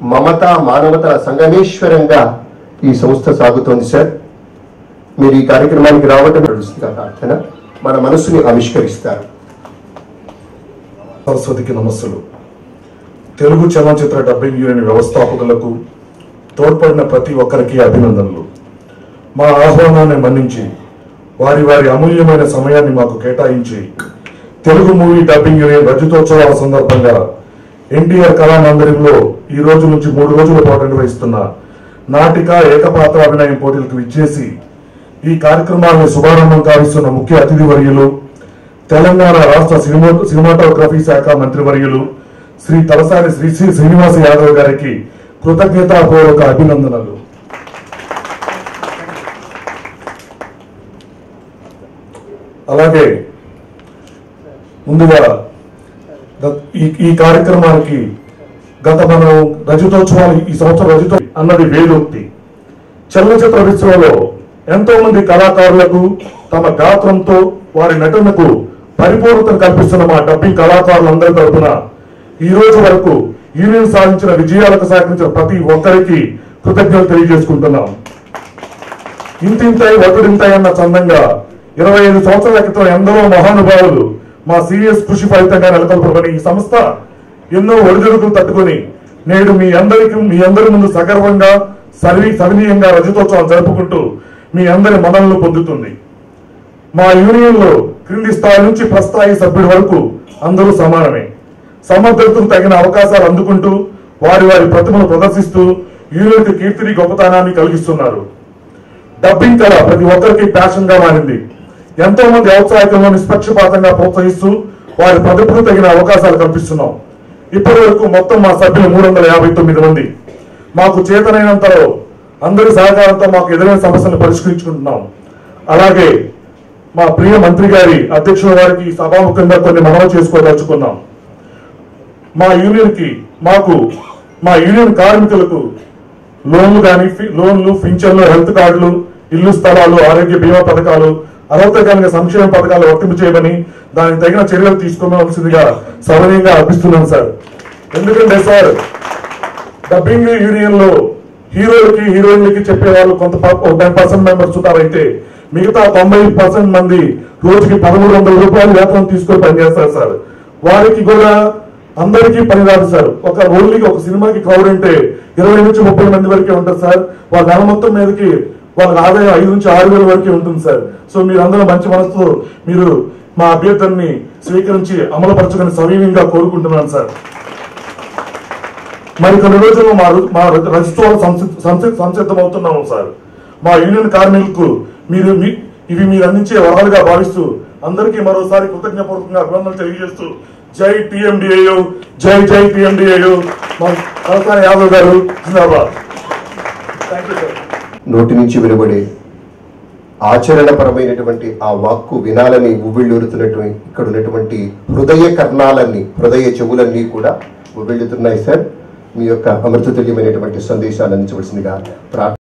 మమత మానవతల సంగమేశ్వరంగా ఈ సంస్థ సాగుతోంది సార్ మీరు ఈ కార్యక్రమానికి రావటం నడుస్తుందిగా ప్రార్థన మన మనసుని ఆవిష్కరిస్తారు సరస్వతికి నమస్సులు తెలుగు చలనచిత్ర డబ్బింగ్ యూనియన్ వ్యవస్థాపకులకు తోడ్పడిన ప్రతి ఒక్కరికి అభినందనలు మా ఆహ్వానాన్ని మన్నించి వారి వారి అమూల్యమైన సమయాన్ని మాకు కేటాయించి తెలుగు మూవీ డబ్బింగ్ యూనియన్ రజతోత్సవాల సందర్భంగా ఎన్టీఆర్ కళామందిరంలో ఈ రోజు నుంచి మూడు రోజుల పాటు నిర్వహిస్తున్న నాటిక ఏకపాత్ర అభినయం పోటీలకు విచ్చేసి ఈ కార్యక్రమాన్ని శుభారంభం కావిస్తున్న ముఖ్య అతిథి వర్యులు తెలంగాణ రాష్ట్ర సినిమా సినిమాటోగ్రఫీ శాఖ మంత్రివర్యులు శ్రీ తలసాని శ్రీ శ్రీ శ్రీనివాస యాదవ్ గారికి కృతజ్ఞతాపూర్వక అభినందనలు అలాగే ముందుగా గ- ఈ ఈ కార్యక్రమానికి గత మనం రజతోత్సవాలు ఈ సంవత్సరం రజతో అన్నది వేదోక్తి చలనచిత్ర విశ్వంలో ఎంతో మంది కళాకారులకు తమ గాత్రంతో వారి నటనకు పరిపూర్ణతను కల్పిస్తున్న మా డబ్బింగ్ కళాకారులందరి తరపున ఈ రోజు వరకు యూనియన్ సాధించిన విజయాలకు సహకరించిన ప్రతి ఒక్కరికి కృతజ్ఞతలు తెలియజేసుకుంటున్నాం ఇంతింతై వటుడింతై అన్న చందంగా ఇరవై ఐదు సంవత్సరాల క్రితం ఎందరో మహానుభావులు మా సీరియస్ కృషి ఫలితంగా నెలకొల్పబడిన ఈ సంస్థ ఎన్నో ఒడిదుడుకులు తట్టుకొని నేడు మీ అందరికీ మీ అందరి ముందు సగర్వంగా సర్వీ సవినీయంగా రజతోత్సవం జరుపుకుంటూ మీ అందరి మన్ననలు పొందుతుంది మా యూనియన్ లో క్రింది స్థాయి నుంచి ప్రస్థాయి సభ్యుడి వరకు అందరూ సమానమే సమర్థతకు తగిన అవకాశాలు అందుకుంటూ వారి వారి ప్రతిభను ప్రదర్శిస్తూ యూనియన్ కి కీర్తిని గొప్పతనాన్ని కలిగిస్తున్నారు డబ్బింగ్ కళ ప్రతి ఒక్కరికి ప్యాషన్ గా మారింది ఎంతో మంది ఔత్సాహికంలో నిష్పక్షపాతంగా ప్రోత్సహిస్తూ వారి ప్రతిభకు తగిన అవకాశాలు కల్పిస్తున్నాం ఇప్పటి వరకు మొత్తం మా సభ్యులు మూడు వందల యాభై తొమ్మిది మంది మాకు చేతనైనంతలో అందరి సహకారంతో మాకు ఎదురైన సమస్యలను పరిష్కరించుకుంటున్నాం అలాగే మా ప్రియ మంత్రి గారి అధ్యక్షుల వారికి సభాముఖంగా కొన్ని మనవి చేసుకోదలుచుకున్నాం మా యూనియన్ కి మాకు మా యూనియన్ కార్మికులకు లోన్లు కానీ లోన్లు పింఛన్లు హెల్త్ కార్డులు ఇల్లు స్థలాలు ఆరోగ్య బీమా పథకాలు అర్హత కలిగిన సంక్షేమ పథకాలు వర్తింపు చేయమని దానికి తగిన చర్యలు తీసుకోవాల్సిందిగా సవనీయంగా అర్పిస్తున్నాను సార్ ఎందుకంటే సార్ డబ్బింగ్ యూనియన్ లో హీరోలకి హీరోయిన్లకి చెప్పే వాళ్ళు కొంత టెన్ పర్సెంట్ మెంబర్స్ ఉన్నారైతే మిగతా తొంభై పర్సెంట్ మంది రోజుకి పదమూడు వందల రూపాయలు వేతనం తీసుకొని పనిచేస్తారు సార్ వారికి కూడా అందరికీ పని రాదు సార్ ఒక ఓన్లీ ఒక సినిమాకి క్రౌడ్ అంటే ఇరవై నుంచి ముప్పై మంది వరకే ఉంటుంది సార్ వాళ్ళ నెల మొత్తం మీదకి వాళ్ళకి ఆదాయం ఐదు నుంచి ఆరు వేల వరకే ఉంటుంది సార్ సో మీరందరూ మంచి మనసుతో మీరు మా అభ్యర్థుల్ని స్వీకరించి అమలుపరచుకొని సవీనంగా కోరుకుంటున్నాను సార్ మరి కొన్ని రోజుల్లో మా రు- మా రజిస్ట్రోలు సంసిద్ధమవుతున్నాము సార్ మా యూనియన్ కార్మికులకు మీరు మీ- ఇవి మీరు అందించే వరాలుగా భావిస్తూ అందరికీ మరోసారి కృతజ్ఞపూర్వకంగా అభినందనలు తెలియజేస్తూ జై టిఎండిఏయు జై జై టిఎండిఏయు మా తలసాని యాదవ్ గారు జిందాబాద్ థ్యాంక్ యూ సార్ నోటి నుంచి వెలువడే ఆచరణపరమైనటువంటి ఆ వాక్కు వినాలని ఉవ్విళ్ళూరుతున్నటువంటి ఇక్కడ ఉన్నటువంటి హృదయ కర్ణాలన్నీ హృదయ చెవులన్నీ కూడా ఉవ్విళ్ళుతున్నాయి సార్ మీ యొక్క అమృతతుల్యమైనటువంటి సందేశాలు అందించవలసిందిగా ప్రార్థన